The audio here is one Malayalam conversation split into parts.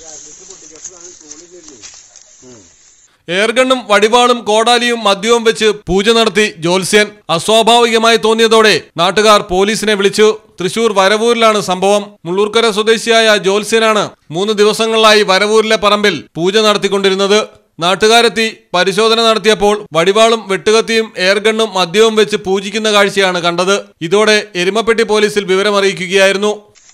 എയർഗണ്ണും വടിവാളും കോടാലിയും മദ്യവും വെച്ച് പൂജ നടത്തി ജ്യോത്സ്യൻ അസ്വാഭാവികമായി തോന്നിയതോടെ നാട്ടുകാർ പോലീസിനെ വിളിച്ചു തൃശൂർ വരവൂരിലാണ് സംഭവം മുള്ളൂർക്കര സ്വദേശിയായ ജ്യോത്സ്യനാണ് മൂന്ന് ദിവസങ്ങളിലായി വരവൂരിലെ പറമ്പിൽ പൂജ നടത്തിക്കൊണ്ടിരുന്നത് നാട്ടുകാരെത്തി പരിശോധന നടത്തിയപ്പോൾ വടിവാളും വെട്ടുകത്തിയും എയർഗണ്ണും മദ്യവും വെച്ച് പൂജിക്കുന്ന കാഴ്ചയാണ് കണ്ടത് ഇതോടെ എരുമപ്പെട്ടി പോലീസിൽ വിവരമറിയിക്കുകയായിരുന്നു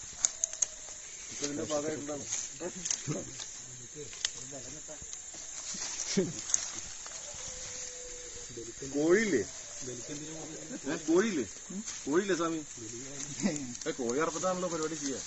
കോഴിയില്ലേ ഏ, കോഴിയില്ലേ കോഴിയില്ലേ സ്വാമി ഏ, കോഴി അറപ്പത്താണല്ലോ പരിപാടി ചെയ്യാ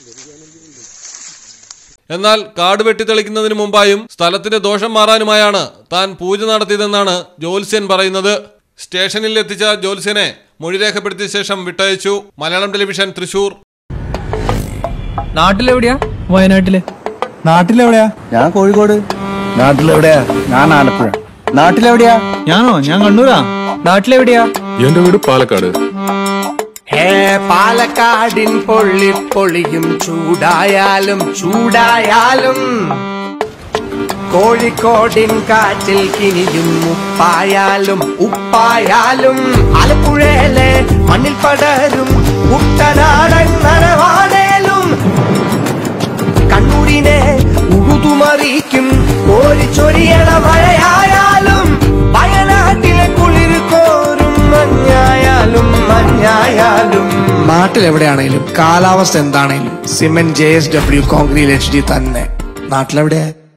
എന്നാൽ കാട് വെട്ടിത്തെളിക്കുന്നതിന് മുമ്പായും സ്ഥലത്തിന്റെ ദോഷം മാറാനുമായാണ് താൻ പൂജ നടത്തിയതെന്നാണ് ജ്യോത്സ്യൻ പറയുന്നത് സ്റ്റേഷനിൽ എത്തിച്ച ജ്യോത്സ്യനെ മൊഴി രേഖപ്പെടുത്തിയ ശേഷം വിട്ടയച്ചു മലയാളം ടെലിവിഷൻ തൃശൂർ നാട്ടിലെവിടെയാ വയനാട്ടില് നാട്ടിലെവിടെയാ ഞാൻ കോഴിക്കോട് നാട്ടിലെവിടെയാ ഞാൻ ആലപ്പുഴ നാട്ടിലെവിടെയാ ഞാനോ ഞാൻ കണ്ണൂരാ നാട്ടിലെവിടെയാ എന്റെ വീട് പാലക്കാട് ഹേ പാലക്കാടിൻ പൊള്ളി പൊളിയും ചൂടായാലും ചൂടായാലും കോഴിക്കോടിൻ കാറ്റിൽ കിനിയും ഉപ്പായാലും ഉപ്പായാലും ആലപ്പുഴയിലെ മണ്ണിൽ പടരും കുട്ടനാടൻ നനവാടേലും കണ്ണൂരിനെ ഉഴുതുമറിക്കും കോരിച്ചൊരിയണ മഴയായാലും വയനാട്ടിലെ കുളിർ കോരും മഞ്ഞായാലും മഞ്ഞായാലും നാട്ടിലെവിടെയാണേലും കാലാവസ്ഥ എന്താണേലും cement J S W concrete H D തന്നെ നാട്ടിലെവിടെയാ